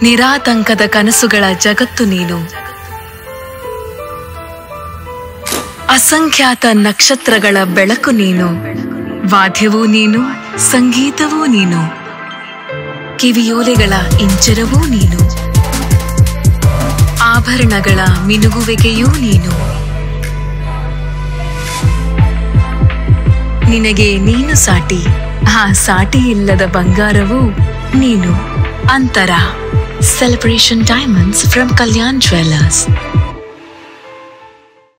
ನಿರಾತಂಕದ ಕನಸುಗಳ ಜಗತ್ತು ನೀನು ಅಸಂಖ್ಯಾತ ನಕ್ಷತ್ರಗಳ ಬೆಳಕು ನೀನು ವಾದ್ಯವೂ ನೀನು ಸಂಗೀತವೂ ನೀನು ಕಿವಿಯೋಲೆಗಳ ಇಂಚರವೂ ನೀನು ಆಭರಣಗಳ ಮಿನುಗುವಿಕೆಯೂ ನೀನು ನಿನಗೆ ನೀನು ಸಾಟಿ ಆ ಸಾಟಿ ಇಲ್ಲದ ಬಂಗಾರವು ನೀನು ಅಂತರ celebration diamonds from Kalyan jewellers